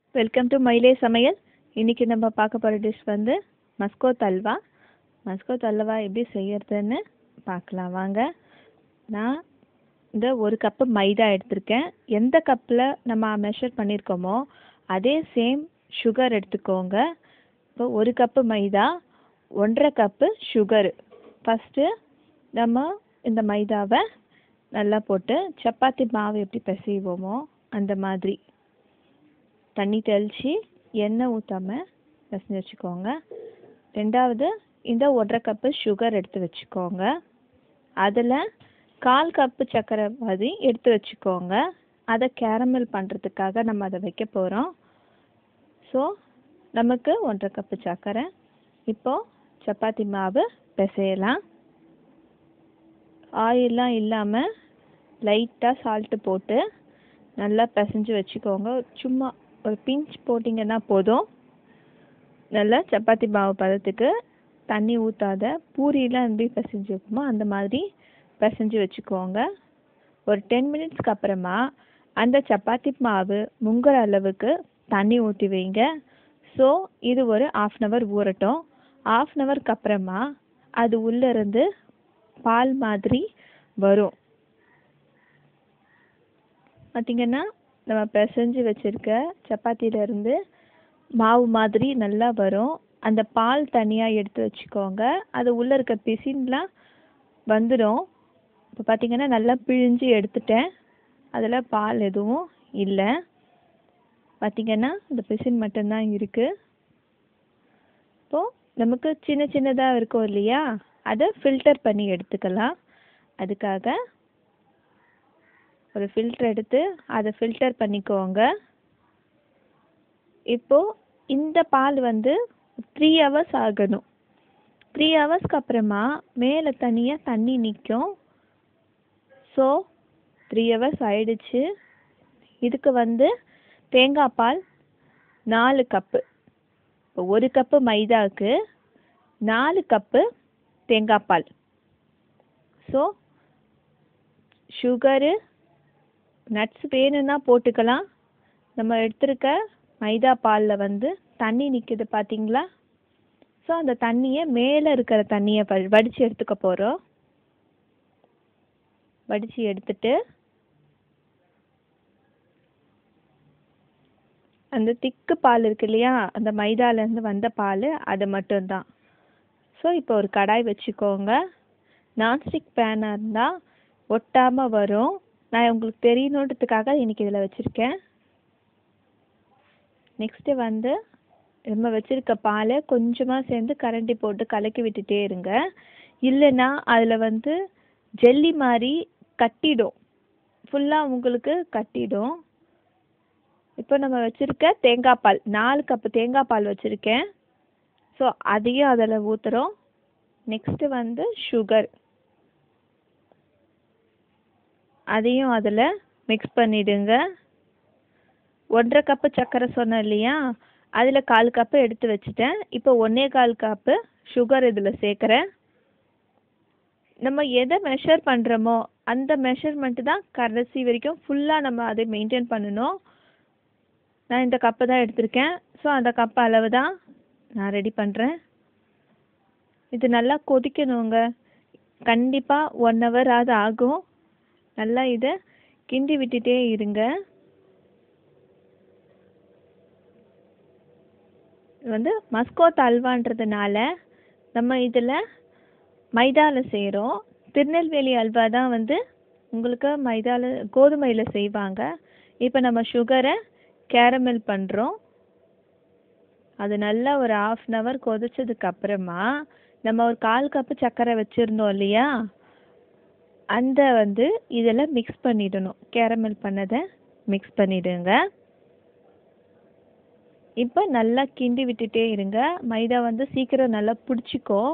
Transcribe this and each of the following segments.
welcome to மயிலே சமையல் இன்றைக்கி நம்ம பார்க்க போகிற டிஷ் வந்து மஸ்கோத் அல்வா மஸ்கோத் அல்வா எப்படி செய்யறதுன்னு பார்க்கலாம் வாங்க நான் இந்த ஒரு கப்பு மைதா எடுத்திருக்கேன் எந்த கப்பில் நம்ம மெஷர் பண்ணியிருக்கோமோ அதே சேம் சுகர் எடுத்துக்கோங்க இப்போ ஒரு கப்பு மைதா ஒன்றரை கப்பு சுகரு ஃபஸ்ட்டு நம்ம இந்த மைதாவை நல்லா போட்டு சப்பாத்தி மாவு எப்படி பிசைவோமோ அந்த மாதிரி தண்ணி தெளித்து எண்ணெய் ஊற்றாம பிசைஞ்சு வச்சுக்கோங்க ரெண்டாவது இந்த ஒன்றரை கப்பு சுகர் எடுத்து வச்சுக்கோங்க அதில் கால் கப்பு சர்க்கரை மாதிரி எடுத்து வச்சுக்கோங்க அதை கேரமல் பண்ணுறதுக்காக நம்ம அதை வைக்க போகிறோம் ஸோ நமக்கு ஒன்றரை கப்பு சர்க்கரை இப்போது சப்பாத்தி மாவு பிசையலாம் ஆயிலெலாம் இல்லாமல் லைட்டாக சால்ட்டு போட்டு நல்லா பிசைஞ்சு வச்சுக்கோங்க சும்மா ஒரு பிஞ்ச் போட்டிங்கன்னா போதும் நல்லா சப்பாத்தி மாவு பதத்துக்கு தண்ணி ஊற்றாத பூரியெலாம் எப்படி பிசைஞ்சு வைப்போமோ அந்த மாதிரி பிசைஞ்சு வச்சுக்கோங்க ஒரு டென் மினிட்ஸ்க்கு அப்புறமா அந்த சப்பாத்தி மாவு முங்குற அளவுக்கு தண்ணி ஊற்றி வைங்க ஸோ இது ஒரு ஆஃப் அன் ஹவர் ஊறட்டும் ஆஃப் அன் ஹவருக்கு அப்புறமா அது உள்ளேருந்து பால் மாதிரி வரும் பார்த்திங்கன்னா நம்ம பிசைஞ்சு வச்சுருக்க சப்பாத்தியிலேருந்து மாவு மாதிரி நல்லா வரும் அந்த பால் தனியாக எடுத்து வச்சுக்கோங்க அது உள்ளே இருக்க பிசின்லாம் வந்துடும் இப்போ பார்த்திங்கன்னா நல்லா பிழிஞ்சு எடுத்துட்டேன் அதில் பால் எதுவும் இல்லை பார்த்திங்கன்னா இந்த பிசின் மட்டும்தான் இருக்குது இப்போது நமக்கு சின்ன சின்னதாக இருக்கும் இல்லையா அதை ஃபில்டர் பண்ணி எடுத்துக்கலாம் அதுக்காக ஒரு ஃபில்டர் எடுத்து அதை ஃபில்டர் பண்ணிக்கோங்க இப்போது இந்த பால் வந்து த்ரீ ஹவர்ஸ் ஆகணும் த்ரீ ஹவர்ஸ்க்கு அப்புறமா மேலே தனியாக தண்ணி நிற்கும் ஸோ த்ரீ ஹவர்ஸ் ஆயிடுச்சு இதுக்கு வந்து தேங்காய் பால் நாலு கப்பு இப்போ ஒரு கப்பு மைதாவுக்கு நாலு கப்பு தேங்காய் பால் ஸோ சுகரு நட்ஸ் வேணும்னா போட்டுக்கலாம் நம்ம எடுத்திருக்க மைதா பாலில் வந்து தண்ணி நிற்கிது பார்த்தீங்களா ஸோ அந்த தண்ணியை மேலே இருக்கிற தண்ணியை வ வடித்து எடுத்துக்க போகிறோம் வடித்து எடுத்துட்டு அந்த திக்கு பால் இருக்கு இல்லையா அந்த மைதாலேருந்து வந்த பால் அது மட்டும்தான் ஸோ இப்போ ஒரு கடாய் வச்சுக்கோங்க நான்ஸ்டிக் பேனாக இருந்தால் ஒட்டாமல் வரும் நான் உங்களுக்கு தெரியணுன்றதுக்காக இன்றைக்கி இதில் வச்சுருக்கேன் நெக்ஸ்ட்டு வந்து நம்ம வச்சுருக்க பாலை கொஞ்சமாக சேர்ந்து கரண்டி போட்டு கலக்கி விட்டுட்டே இருங்க இல்லைன்னா அதில் வந்து ஜெல்லி மாதிரி கட்டிடும் ஃபுல்லாக உங்களுக்கு கட்டிடும் இப்போ நம்ம வச்சுருக்க தேங்காய் பால் நாலு கப்பு தேங்காய் பால் வச்சுருக்கேன் ஸோ அதையும் அதில் ஊற்றுறோம் நெக்ஸ்ட்டு வந்து சுகர் அதையும் அதில் மிக்ஸ் பண்ணிவிடுங்க ஒன்றரை கப்பு சர்க்கரை சொன்னேன் இல்லையா அதில் கால் கப்பு எடுத்து வச்சுட்டேன் இப்போ ஒன்றே கால் கப்பு சுகர் இதில் சேர்க்குறேன் நம்ம எதை மெஷர் பண்ணுறோமோ அந்த மெஷர்மெண்ட்டு தான் கடைசி வரைக்கும் ஃபுல்லாக நம்ம அதை மெயின்டைன் பண்ணணும் நான் இந்த கப்பு தான் எடுத்திருக்கேன் ஸோ அந்த கப் அளவு தான் நான் ரெடி பண்ணுறேன் இது நல்லா கொதிக்கணுங்க கண்டிப்பாக ஒன் ஹவராவது ஆகும் நல்லா இதை கிண்டி விட்டுட்டே இருங்க இது வந்து மஸ்கோத் அல்வான்றதுனால நம்ம இதில் மைதாவில் செய்கிறோம் திருநெல்வேலி அல்வா தான் வந்து உங்களுக்கு மைதாவில் கோதுமையில் செய்வாங்க இப்போ நம்ம சுகரை கேரமல் பண்ணுறோம் அது நல்லா ஒரு ஆஃப் அன் ஹவர் கொதிச்சதுக்கு அப்புறமா நம்ம ஒரு கால் கப்பு சர்க்கரை வச்சுருந்தோம் இல்லையா அந்த வந்து இதில் மிக்ஸ் பண்ணிடணும் கேரமல் பண்ணதை மிக்ஸ் பண்ணிவிடுங்க இப்போ நல்லா கிண்டி விட்டுட்டே இருங்க மைதா வந்து சீக்கிரம் நல்லா பிடிச்சிக்கும்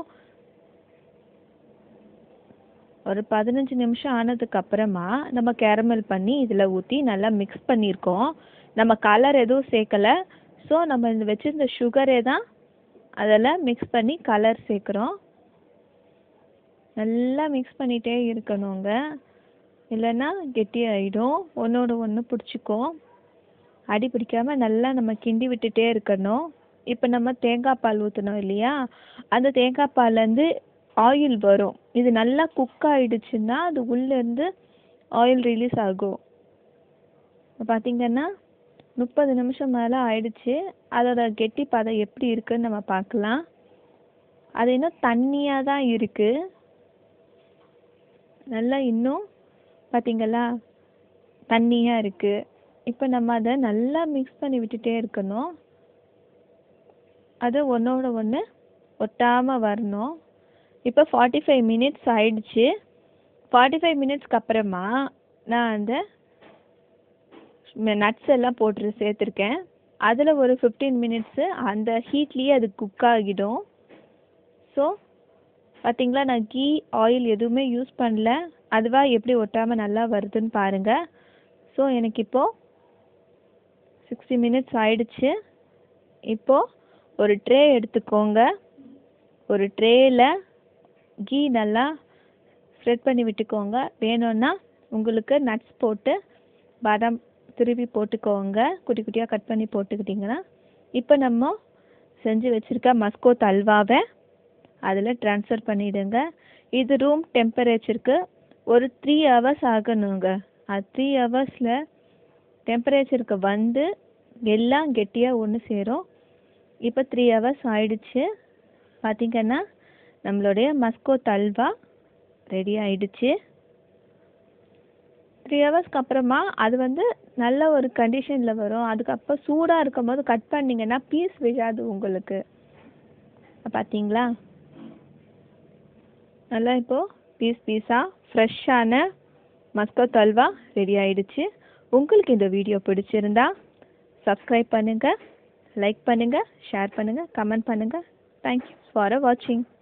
ஒரு பதினஞ்சு நிமிஷம் ஆனதுக்கு அப்புறமா நம்ம கேரமல் பண்ணி இதில் ஊற்றி நல்லா மிக்ஸ் பண்ணியிருக்கோம் நம்ம கலர் எதுவும் சேர்க்கலை ஸோ நம்ம இந்த வச்சுருந்த சுகரே தான் அதில் மிக்ஸ் பண்ணி கலர் சேர்க்குறோம் நல்லா மிக்ஸ் பண்ணிகிட்டே இருக்கணுங்க இல்லைன்னா கெட்டியாயிடும் ஒன்றோட ஒன்று பிடிச்சிக்கும் அடி பிடிக்காமல் நல்லா நம்ம கிண்டி விட்டுட்டே இருக்கணும் இப்போ நம்ம தேங்காய் பால் ஊற்றினோம் இல்லையா அந்த தேங்காய் பால்லேருந்து ஆயில் வரும் இது நல்லா குக் ஆகிடுச்சுன்னா அது உள்ளேருந்து ஆயில் ரிலீஸ் ஆகும் பார்த்தீங்கன்னா முப்பது நிமிஷம் மேலே ஆயிடுச்சு அதோட கெட்டி பதம் எப்படி இருக்குன்னு நம்ம பார்க்கலாம் அது இன்னும் தண்ணியாக தான் இருக்குது நல்லா இன்னும் பார்த்தீங்களா தண்ணியாக இருக்குது இப்போ நம்ம அதை நல்லா மிக்ஸ் பண்ணி விட்டுட்டே இருக்கணும் அது ஒன்றோட ஒன்று ஒட்டாமல் வரணும் இப்போ ஃபார்ட்டி ஃபைவ் மினிட்ஸ் ஆயிடுச்சு ஃபார்ட்டி ஃபைவ் மினிட்ஸ்க்கு அப்புறமா நான் அந்த நட்ஸ் எல்லாம் போட்டு சேர்த்துருக்கேன் அதில் ஒரு ஃபிஃப்டீன் மினிட்ஸு அந்த ஹீட்லேயே அது குக் ஆகிடும் ஸோ பார்த்தீங்களா நான் கீ ஆயில் எதுவுமே யூஸ் பண்ணல அதுவாக எப்படி ஒட்டாமல் நல்லா வருதுன்னு பாருங்கள் ஸோ எனக்கு இப்போது சிக்ஸ்டி மினிட்ஸ் ஆயிடுச்சு இப்போது ஒரு ட்ரே எடுத்துக்கோங்க ஒரு ட்ரேயில் கீ நல்லா ஸ்ப்ரெட் பண்ணி விட்டுக்கோங்க வேணும்னா உங்களுக்கு நட்ஸ் போட்டு பாதாம் திருப்பி போட்டுக்கோங்க குட்டி குட்டியாக கட் பண்ணி போட்டுக்கிட்டிங்கன்னா இப்போ நம்ம செஞ்சு வச்சுருக்க மஸ்கோத் அல்வாவை அதில் ட்ரான்ஸ்ஃபர் பண்ணிவிடுங்க இது ரூம் டெம்பரேச்சருக்கு ஒரு த்ரீ ஹவர்ஸ் ஆகணுங்க அது த்ரீ ஹவர்ஸில் டெம்பரேச்சருக்கு வந்து எல்லாம் கெட்டியாக ஒன்று சேரும் இப்போ த்ரீ ஹவர்ஸ் ஆயிடுச்சு பார்த்திங்கன்னா நம்மளுடைய மஸ்கோத் அல்வா ரெடி ஆயிடுச்சு த்ரீ ஹவர்ஸ்க்கு அப்புறமா அது வந்து நல்ல ஒரு கண்டிஷனில் வரும் அதுக்கப்புறம் சூடாக இருக்கும் போது கட் பண்ணிங்கன்னா பீஸ் விழாது உங்களுக்கு பார்த்தீங்களா நல்லா இப்போது பீஸ் பீஸாக ஃப்ரெஷ்ஷான மஸ்கோத் அல்வா ரெடி ஆயிடுச்சு உங்களுக்கு இந்த வீடியோ பிடிச்சிருந்தா சப்ஸ்கிரைப் பண்ணுங்கள் லைக் பண்ணுங்கள் ஷேர் பண்ணுங்கள் கமெண்ட் பண்ணுங்கள் தேங்க்யூ ஃபார் வாட்சிங்